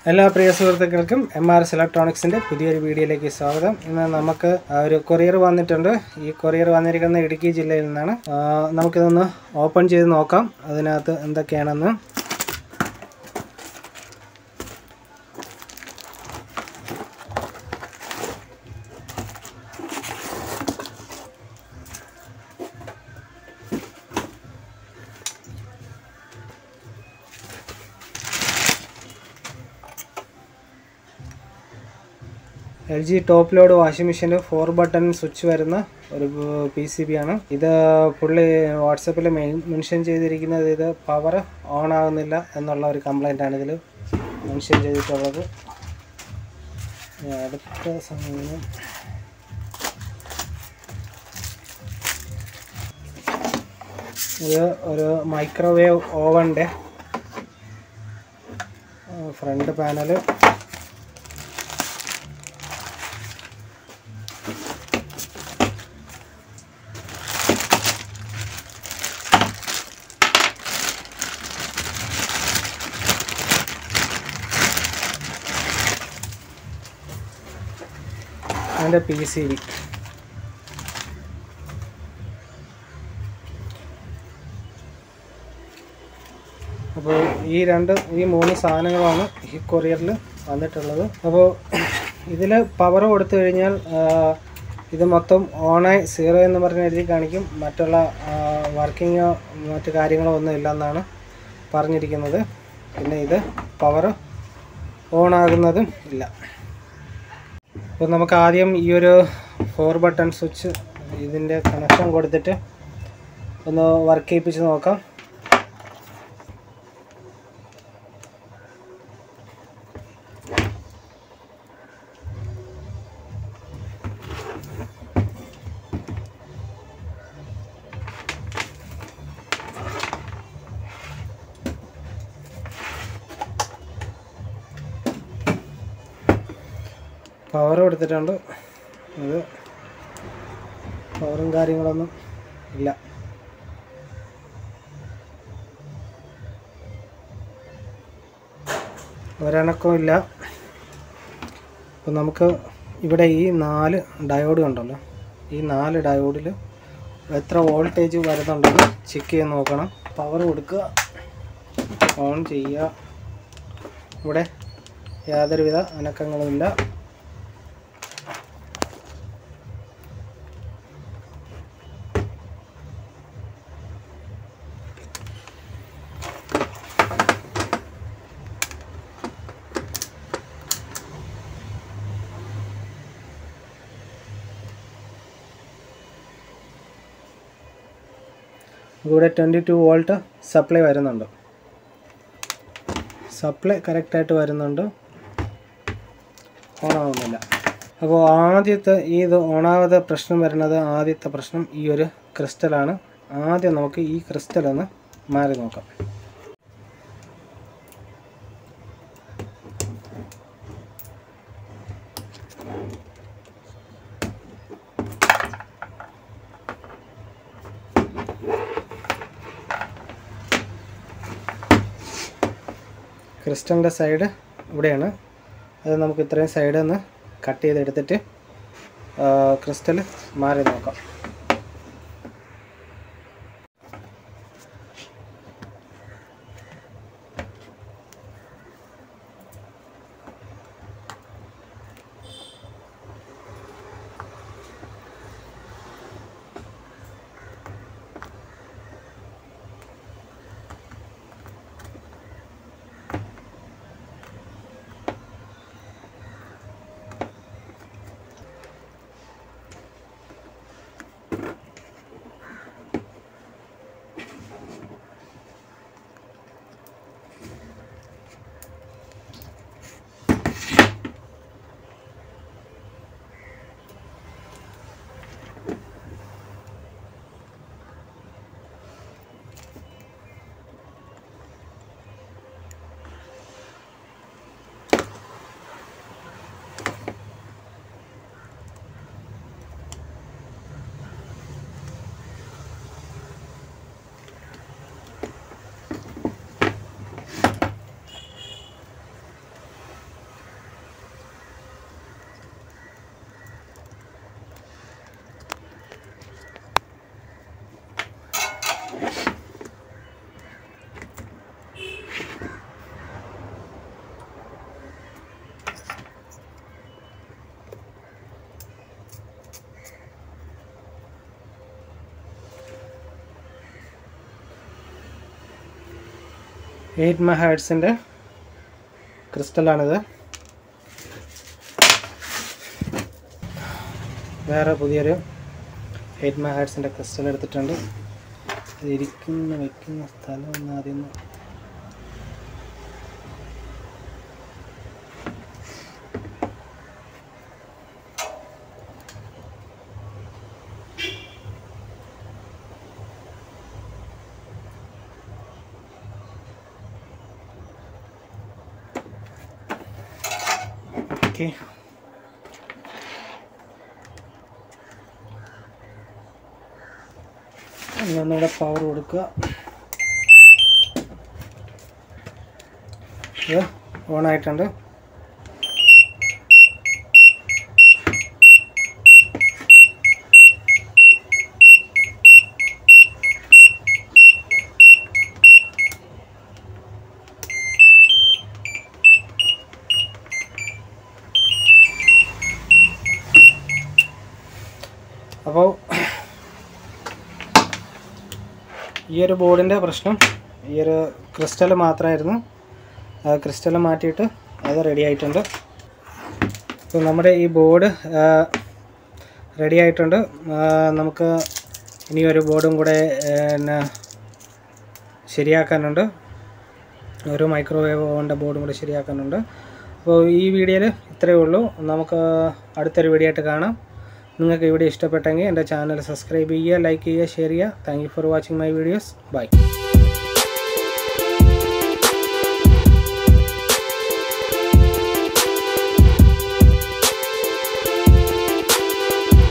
എല്ലാ പ്രിയ സുഹൃത്തുക്കൾക്കും M R S ഇലക്ട്രോണിക്സിൻ്റെ പുതിയൊരു വീഡിയോയിലേക്ക് സ്വാഗതം ഇന്ന് നമുക്ക് ഒരു കൊറിയർ വന്നിട്ടുണ്ട് ഈ കൊറിയർ വന്നിരിക്കുന്ന ഇടുക്കി ജില്ലയിൽ നിന്നാണ് ആ, നമുക്കിതൊന്ന് ഓപ്പൺ ചെയ്ത് നോക്കാം അതിനകത്ത് എന്തൊക്കെയാണെന്ന് L G top load washing മെഷീൻ്റെ ഫോർ ബട്ടൺ സ്വിച്ച് വരുന്ന ഒരു പി സി ബി ആണ് ഇത് പുള്ളി വാട്സപ്പിൽ മെൻഷൻ ചെയ്തിരിക്കുന്നത് ഇത് പവർ ഓൺ ആകുന്നില്ല എന്നുള്ള ഒരു കംപ്ലൈൻ്റ് ആണ് ഇതിൽ മെൻഷൻ ചെയ്തിട്ടുള്ളത് ഇനി അടുത്ത സമയം ഇത് ഒരു മൈക്രോവേവ് ഓവൻ്റെ ഫ്രണ്ട് പാനല് അതിൻ്റെ പി സി ബി അപ്പോൾ ഈ രണ്ട് ഈ മൂന്ന് സാധനങ്ങളാണ് ഈ കൊറിയറിൽ വന്നിട്ടുള്ളത് അപ്പോൾ ഇതിൽ പവർ കൊടുത്തു കഴിഞ്ഞാൽ ആ, ഇത് മൊത്തം ഓണായി സീറോ എന്ന് പറഞ്ഞ് എഴുതി കാണിക്കും മറ്റുള്ള വർക്കിങ്ങോ മറ്റു കാര്യങ്ങളോ ഒന്നും ഇല്ലെന്നാണ് പറഞ്ഞിരിക്കുന്നത് പിന്നെ ഇത് പവർ ഓൺ ആകുന്നതും ഇല്ല അപ്പോൾ നമുക്ക് ആദ്യം ഈ ഒരു ഫോർ ബട്ടൺ സ്വിച്ച് ഇതിൻ്റെ കണക്ഷൻ കൊടുത്തിട്ട് ഒന്ന് വർക്ക് ചെയ്യിപ്പിച്ച് നോക്കാം പവർ കൊടുത്തിട്ടുണ്ട് അത് പവറും കാര്യങ്ങളൊന്നും ഇല്ല ഒരണക്കവും ഇല്ല അപ്പം നമുക്ക് ഇവിടെ ഈ നാല് ഡയോഡ് കണ്ടല്ലോ ഈ നാല് ഡയോഡിൽ എത്ര വോൾട്ടേജ് വരുന്നുണ്ടെന്ന് ചെക്ക് ചെയ്ത് നോക്കണം പവർ കൊടുക്കുക ഓൺ ചെയ്യുക ഇവിടെ യാതൊരുവിധ അനക്കങ്ങളുമില്ല ഇവിടെ ട്വൻറ്റി ടു വോൾട്ട് സപ്ലൈ വരുന്നുണ്ട് സപ്ലൈ കറക്റ്റായിട്ട് വരുന്നുണ്ട് ഓണാവുന്നില്ല അപ്പോൾ ആദ്യത്തെ ഈ ഇത് ഓണാവാതെ പ്രശ്നം വരുന്നത് ആദ്യത്തെ പ്രശ്നം ഈ ഒരു ക്രിസ്റ്റലാണ് ആദ്യം നമുക്ക് ഈ ക്രിസ്റ്റൽ ഒന്ന് മാറി നോക്കാം ക്രിസ്റ്റലിൻ്റെ സൈഡ് ഇവിടെയാണ് അത് നമുക്ക് ഇത്രയും സൈഡ് ഒന്ന് കട്ട് ചെയ്തെടുത്തിട്ട് ക്രിസ്റ്റൽ മാറി നോക്കാം എയ്റ്റ് മെഹാഡ്സിൻ്റെ ക്രിസ്റ്റലാണിത് വേറെ പുതിയൊരു എയ്റ്റ് മെഹാഡ്സിൻ്റെ ക്രിസ്റ്റൽ എടുത്തിട്ടുണ്ട് ഇത് ഇരിക്കുന്ന വെക്കുന്ന സ്ഥലം ഒന്ന് ആദ്യം ഒന്ന് ഓക്കെ ഒന്നുകൂടെ പവർ കൊടുക്കുക ഇത് ഓൺ ആയിട്ടുണ്ട് അപ്പോൾ ഈ ഒരു ബോർഡിൻ്റെ പ്രശ്നം ഈ ഒരു ക്രിസ്റ്റൽ മാത്രമായിരുന്നു ക്രിസ്റ്റൽ മാറ്റിയിട്ട് അത് റെഡി ആയിട്ടുണ്ട് അപ്പോൾ നമ്മുടെ ഈ ബോർഡ് റെഡി ആയിട്ടുണ്ട് ആ, നമുക്ക് ഇനി ഒരു ബോർഡും കൂടെ പിന്നെ ശരിയാക്കാനുണ്ട് ഒരു മൈക്രോവേവ് ഓവൻ്റെ ബോർഡും കൂടെ ശരിയാക്കാനുണ്ട് അപ്പോൾ ഈ വീഡിയോയിൽ ഇത്രയേ ഉള്ളൂ നമുക്ക് അടുത്തൊരു വീഡിയോ ആയിട്ട് കാണാം നിങ്ങൾക്ക് ഈ വീഡിയോ ഇഷ്ടപ്പെട്ടെങ്കിൽ എൻ്റെ ചാനൽ സബ്സ്ക്രൈബ് ചെയ്യുക ലൈക്ക് ചെയ്യുക ഷെയർ ചെയ്യുക thank you for watching my videos by